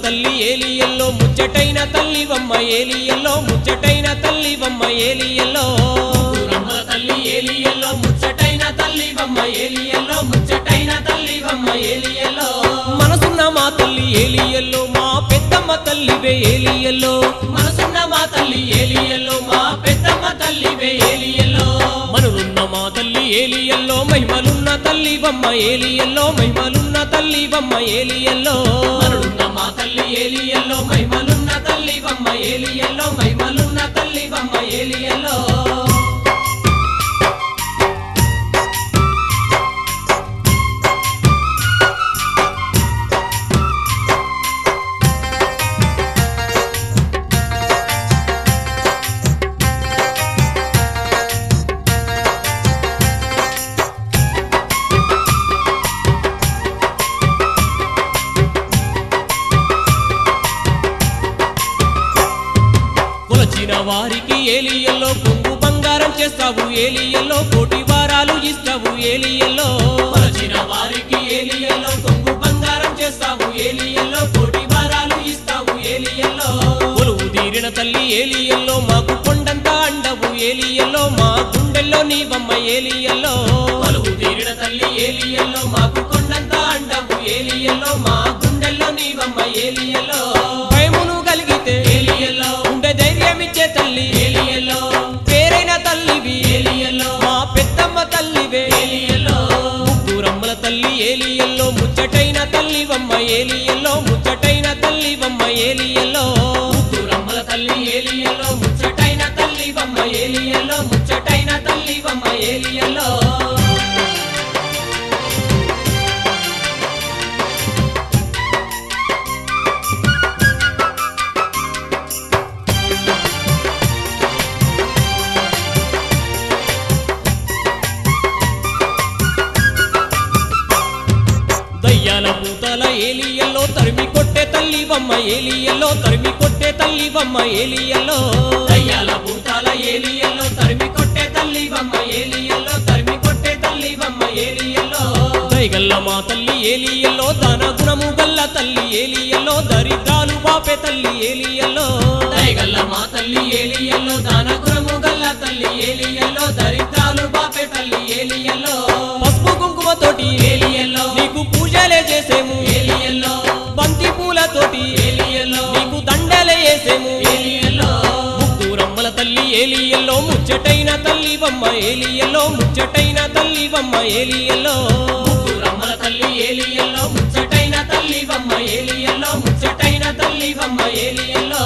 తల్లి ఏలియల్లో ముచ్చటైన తల్లివమ్మ ఏలియల్లో ముచ్చటైన తల్లివమ్మ ఏలియల్లో రమ్మల తల్లి ఏలియల్లో ముచ్చటైన తల్లివమ్మ ఏలియల్లో ముచ్చటైన తల్లివమ్మ ఏలియల్లో మనసున్న మా తల్లి ఏలియల్లో మా పెద్దమ్మ తల్లివే ఏలియల్లో మనసున్న మా తల్లి ఏలియల్లో మా పెద్దమ్మ తల్లివే ఏలియల్లో మనులున్న మా తల్లి ఏలియల్లో మహిమలున్న తల్లివమ్మ ఏలియల్లో మహిమలున్న తల్లివమ్మ ఏలియల్లో మరుడున్న మా తల్లి ఏలియల్లో మహిమలున్న తల్లివమ్మ ఏలియల్లో మహిమలున్న తల్లివమ్మ ఏలియల్లో కొలచిన వారికి ఏలియల్లో కొంగు బంగారం చేస్తావు ఏలియల్లో కోటి వారాలు ఇస్తావు ఏలియల్లో కొలచిన వారికి ఏలియల్లో కొంగు బంగారం చేస్తావు ఏలియల్లో కోటి వారాలు ఇస్తావు ఏలియల్లో కొలువు తీరిన తల్లి ఏలియల్లో మాకు కొండంత అండవు ఏలియల్లో మా గుండెల్లో నీవమ్మ ఏలియల్లో కొలువు తీరిన తల్లి ఏలియల్లో మాకు కొండంత అండవు ఏలియల్లో మా గుండెల్లో నీవమ్మ ఏలియల్లో భయమును కలిగితే ఏలియల్లో గుండె ధైర్యమిచ్చే తల్లి ఏలియల్లో పేరైన తల్లివి ఏలియల్లో మా పెద్దమ్మ తల్లివే ఏలియల్లో ముగ్గురమ్మల తల్లి ఏలియల్లో ముచ్చటైన తల్లివమ్మ ఏలియల్లో ముచ్చటైన తల్లివమ్మ ఏలియల్లో రమ్మల తల్లి ఏలియల్లో ముచ్చటైన తల్లివమ్మ ఏలియల్లో ముచ్చటైన తల్లివమ్మ ఏలియల్లో దయ్యాల పూతల ఏలియల్లో తరిమి కొట్టే తల్లివమ్మ ఏలియల్లో తరిమి కొట్టే తల్లివమ్మ ఏలియల్లో దయ్యాల భూతాల ఏలియల్లో తరిమి కొట్టే తల్లివమ్మ ఏలియల్లో తరిమి కొట్టే తల్లివమ్మ ఏలియల్లో దయగల్ల మా తల్లి ఏలియల్లో దాన గుణము గల్ల తల్లి ఏలియల్లో దరిద్రాలు బాపే తల్లి ఏలియల్లో దయగల్ల మా తల్లి ఏలియల్లో దానగురము గల్ల తల్లి ఏలియల్లో దరిద్రాలు బాపే తల్లి ఏలియల్లో పసుపు కుంకుమతోటి ఏలియల్లో నీకు పూజలే చేసేము ఏలియల్లో బంతి పూలతోటి ఏలియల్లో నీకు దండలే వేసేము ఏలియల్లో ముగ్గురమ్మల తల్లి ఏలియల్లో ముచ్చటైన తల్లివమ్మ ఏలియల్లో ముచ్చటైన తల్లివమ్మ ఏలియల్లో రమ్మల తల్లి ఏలియల్లో ముచ్చటైన తల్లివమ్మ ఏలియల్లో ముచ్చటైన తల్లివమ్మ ఏలియల్లో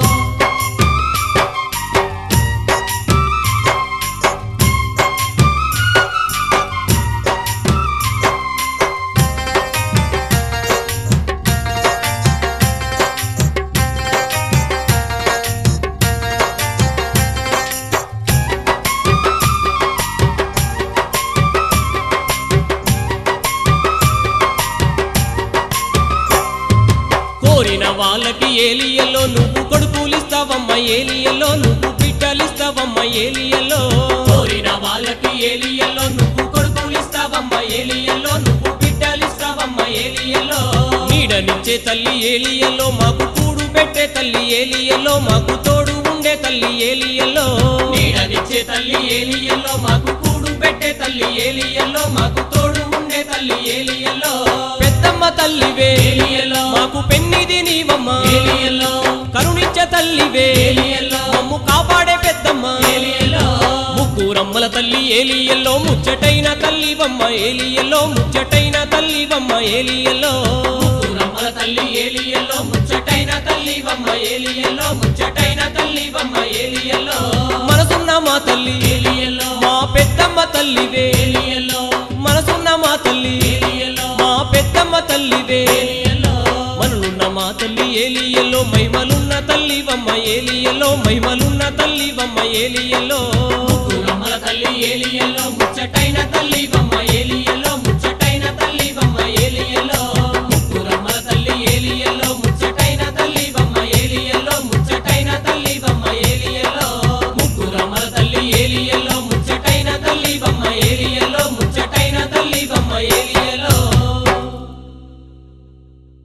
కోరిన వాళ్ళకి ఏలియల్లో నువ్వు కొడుకులిస్తావమ్మ ఏలియల్లో నువ్వు బిడ్డలిస్తావమ్మ ఏలియల్లో కోరిన వాళ్ళకి ఏలియల్లో నువ్వు కొడుకులిస్తావమ్మ ఏలియల్లో నువ్వు బిడ్డలిస్తావమ్మ ఏలియల్లో నీడనిచ్చే తల్లి ఏలియల్లో మాకు కూడు పెట్టే తల్లి ఏలియల్లో మాకు తోడు ఉండే తల్లి ఏలియల్లో నీడనిచ్చే తల్లి ఏలియల్లో మాకు కూడు పెట్టే తల్లి ఏలియల్లో మాకు తోడు ఉండే తల్లి ఏలియల్లో పెద్దమ్మ తల్లివే ఏలియల్లో మాకు పెన్నిది నీవమ్మ ఏలియల్లో కరుణిచ్చే తల్లివే ఏలియల్లో మమ్ము కాపాడే పెద్దమ్మ ఏలియల్లో ముగ్గురమ్మల తల్లి ఏలియల్లో ముచ్చటైన తల్లివమ్మ ఏలియల్లో ముచ్చటైన తల్లివమ్మ ఏలియల్లో రమ్మల తల్లి ఏలియల్లో ముచ్చటైన తల్లివమ్మ ఏలియల్లో ముచ్చటైన తల్లివమ్మ ఏలియల్లో మనసున్న మా తల్లి ఏలియల్లో మా పెద్దమ్మ తల్లివే ఏలియల్లో మనసున్న మా తల్లి ఏలియల్లో మా పెద్దమ్మ తల్లివే ఏలియల్లో మనలున్న మా తల్లి ఏలియల్లో మహిమలున్న తల్లివమ్మ ఏలియల్లో మహిమలున్న తల్లివమ్మ ఏలియల్లో